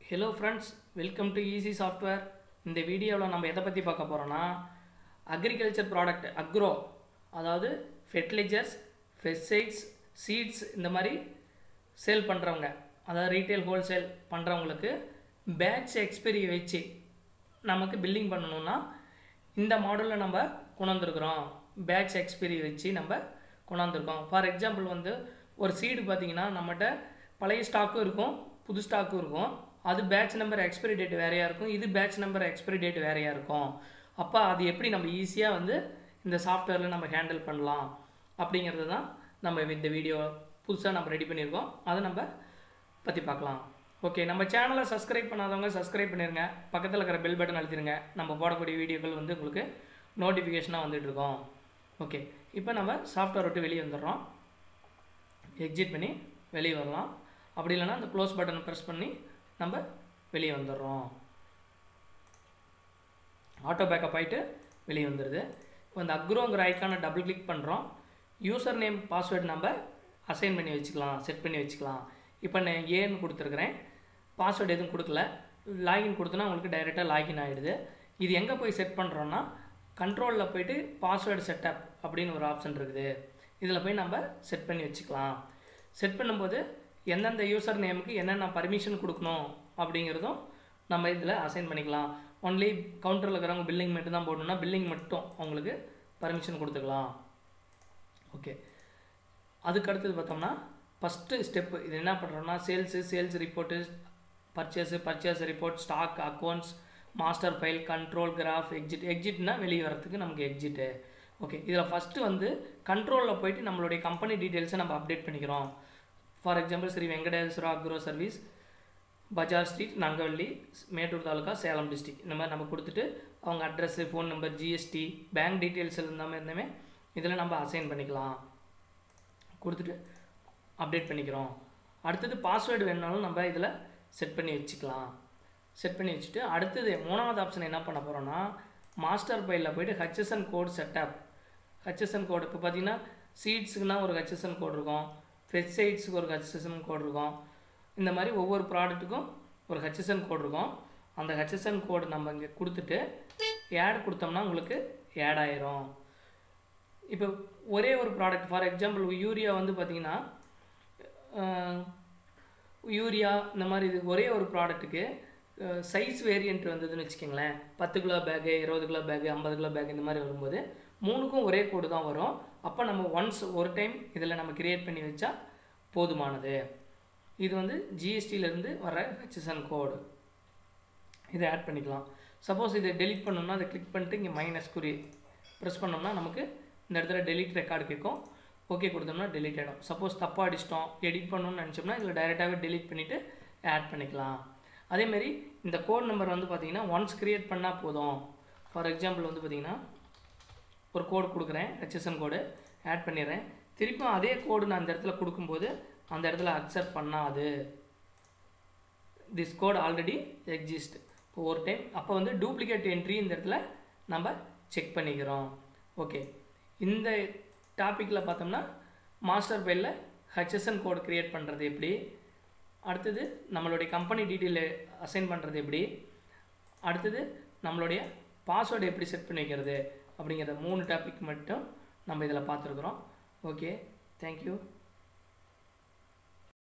hello friends welcome to easy software இந்த வீடியோவில் நம்ம எதை பற்றி பார்க்க போகிறோன்னா அக்ரிகல்ச்சர் ப்ராடக்ட் அக்ரோ அதாவது ஃபெர்டிலைசர்ஸ் பெஸ்டைட்ஸ் சீட்ஸ் இந்த மாதிரி சேல் பண்ணுறவங்க அதாவது ரீட்டைல் ஹோல்சேல் பண்ணுறவங்களுக்கு பேட்ச் எக்ஸ்பெரி வச்சு நமக்கு பில்லிங் பண்ணணும்னா இந்த மாடலில் நம்ம கொண்டாந்துருக்குறோம் பேட்ச் எக்ஸ்பெரி வச்சு நம்ம கொண்டாந்துருக்கோம் ஃபார் எக்ஸாம்பிள் வந்து ஒரு சீடு பார்த்தீங்கன்னா நம்மகிட்ட பழைய ஸ்டாக்கும் இருக்கும் புது ஸ்டாக்கும் இருக்கும் அது பேட்ச் நம்பர் எக்ஸ்பைரி டேட் வேறையாக இருக்கும் இது பேட்ச் நம்பர் எக்ஸ்பைரி டேட் வேறையாக இருக்கும் அப்போ அது எப்படி நம்ம ஈஸியாக வந்து இந்த சாஃப்ட்வேரில் நம்ம ஹேண்டில் பண்ணலாம் அப்படிங்கிறது தான் நம்ம இந்த வீடியோ புதுசாக நம்ம ரெடி பண்ணியிருக்கோம் அதை நம்ம பற்றி பார்க்கலாம் ஓகே நம்ம சேனலை சப்ஸ்கிரைப் பண்ணாதவங்க சப்ஸ்கிரைப் பண்ணிடுங்க பக்கத்தில் இருக்கிற பெல் பட்டன் அழுத்திடுங்க நம்ம போடக்கூடிய வீடியோக்கள் வந்து உங்களுக்கு நோட்டிஃபிகேஷனாக வந்துட்டுருக்கோம் ஓகே இப்போ நம்ம சாஃப்ட்வேர் விட்டு வெளியே வந்துடுறோம் எக்ஸிட் பண்ணி வெளியே வரலாம் அப்படி இல்லைன்னா அந்த க்ளோஸ் பட்டனை ப்ரெஸ் பண்ணி நம்ம வெளியே வந்துடுறோம் ஆட்டோ பேக்கப் ஆகிட்டு வெளியே வந்துடுது இப்போ இந்த அக்ரோங்கிற ஐக்கானை டபுள் கிளிக் பண்ணுறோம் யூசர் நேம் பாஸ்வேர்டு நம்ம அசைன் பண்ணி வச்சுக்கலாம் செட் பண்ணி வச்சுக்கலாம் இப்போ நான் ஏன்னு கொடுத்துருக்குறேன் பாஸ்வேர்டு எதுவும் கொடுக்கல லாகின் கொடுத்தனா உங்களுக்கு டைரெக்டாக லாகின் ஆகிடுது இது எங்கே போய் செட் பண்ணுறோன்னா கண்ட்ரோலில் போயிட்டு பாஸ்வேர்டு செட்டப் அப்படின்னு ஒரு ஆப்ஷன் இருக்குது இதில் போய் நம்ம செட் பண்ணி வச்சுக்கலாம் செட் பண்ணும்போது எந்தெந்த யூசர் நேமுக்கு என்னென்ன பர்மிஷன் கொடுக்கணும் அப்படிங்கிறதும் நம்ம இதில் அசைன் பண்ணிக்கலாம் ஒன்லி கவுண்டரில் இருக்கிறவங்க பில்லிங் மட்டும் தான் போடணும்னா பில்லிங் மட்டும் அவங்களுக்கு பர்மிஷன் கொடுத்துக்கலாம் ஓகே அதுக்கு அடுத்தது பார்த்தோம்னா ஃபஸ்ட்டு ஸ்டெப்பு இது என்ன பண்ணுறோம்னா sales sales report purchase purchase report stock accounts master file control graph exit எக்ஸிட்னா வெளியே வரத்துக்கு நமக்கு எக்ஸிட்டு ஓகே இதில் ஃபஸ்ட்டு வந்து கண்ட்ரோலில் போயிட்டு நம்மளுடைய கம்பெனி டீட்டெயில்ஸை நம்ம அப்டேட் பண்ணிக்கிறோம் for example Shri Venkateswara agro service Bazaar street Nangavalli Mettur taluka Salem district இந்த மாதிரி நம்ம கொடுத்துட்டு அவங்க address phone number GST bank details இருந்த மாதிரி இருந்தமே இதில் நம்ம அசைன் பண்ணிக்கலாம் கொடுத்துட்டு அப்டேட் பண்ணிக்கிறோம் அடுத்தது பாஸ்வேர்டு வேணுனாலும் நம்ம இதில் செட் பண்ணி வச்சுக்கலாம் செட் பண்ணி வச்சுட்டு அடுத்தது மூணாவது ஆப்ஷன் என்ன பண்ண போகிறோன்னா மாஸ்டர் ஃபைலில் போய்ட்டு HSN code setup HSN code இப்போ பார்த்தீங்கன்னா சீட்ஸுக்குனா ஒரு ஹச்எஸ்என் கோட் இருக்கும் வெப்சைட்ஸுக்கு ஒரு ஹச்எஸ்என் கோட் இருக்கும் இந்த மாதிரி ஒவ்வொரு ப்ராடக்ட்டுக்கும் ஒரு ஹச்எஸ்என் கோட் இருக்கும் அந்த ஹச்எஸ்என் கோடு நம்ம இங்கே கொடுத்துட்டு ஆட் கொடுத்தோம்னா உங்களுக்கு ஆட் ஆயிரும் இப்போ ஒரே ஒரு ப்ராடக்ட் ஃபார் எக்ஸாம்பிள் யூரியா வந்து பார்த்திங்கன்னா யூரியா இந்த மாதிரி இது ஒரே ஒரு ப்ராடக்ட்டுக்கு சைஸ் வேரியண்ட் வந்ததுன்னு வச்சுக்கோங்களேன் பத்து கிலோ பேக்கு இருபது கிலோ பேக்கு ஐம்பது கிலோ பேக் இந்த மாதிரி வரும்போது மூணுக்கும் ஒரே கோடு தான் வரும் அப்போ நம்ம ஒன்ஸ் ஒரு டைம் இதில் நம்ம கிரியேட் பண்ணி வச்சா போதுமானது இது வந்து ஜிஎஸ்டியிலேருந்து வர ஹெச்எஸ்என் கோடு இதை ஆட் பண்ணிக்கலாம் சப்போஸ் இதை டெலிட் பண்ணோம்னா அதை கிளிக் பண்ணிட்டு இங்கே மைனஸ் குறி ப்ரெஸ் பண்ணோம்னா நமக்கு இந்த இடத்துல டெலிட் ரெக்கார்டு கேட்கும் ஓகே கொடுத்தோம்னா டெலிட் ஆகிடும் சப்போஸ் தப்பாக அடிச்சிட்டோம் எடிட் பண்ணணும்னு நினச்சோம்னா இதில் டைரெக்டாகவே டெலிட் பண்ணிவிட்டு ஆட் பண்ணிக்கலாம் அதேமாரி இந்த கோட் நம்பர் வந்து பார்த்திங்கன்னா ஒன்ஸ் க்ரியேட் பண்ணால் போதும் ஃபார் எக்ஸாம்பிள் வந்து பார்த்திங்கன்னா ஒரு கோடு கொடுக்குறேன் ஹெச்எஸ்என் கோடு ஆட் பண்ணிடுறேன் திருப்பியும் அதே கோடு நான் அந்த இடத்துல கொடுக்கும்போது அந்த இடத்துல அக்செப்ட் பண்ணாது திஸ் கோட் ஆல்ரெடி எக்ஸிஸ்ட் இப்போ ஒரு டைம் அப்போ வந்து டூப்ளிகேட் என்ட்ரி இந்த இடத்துல நம்ம செக் பண்ணிக்கிறோம் ஓகே இந்த டாப்பிக்கில் பார்த்தோம்னா மாஸ்டர் ஃபைலில் ஹெச்எஸ்என் கோட் க்ரியேட் பண்ணுறது எப்படி அடுத்தது நம்மளுடைய கம்பெனி டீட்டெயில் அசைன் பண்ணுறது எப்படி அடுத்தது நம்மளுடைய பாஸ்வேர்டு எப்படி செட் பண்ணி வைக்கிறது அப்படிங்கிற மூணு டாபிக் மட்டும் நம்ம இதில் பார்த்துருக்குறோம் ஓகே தேங்க்யூ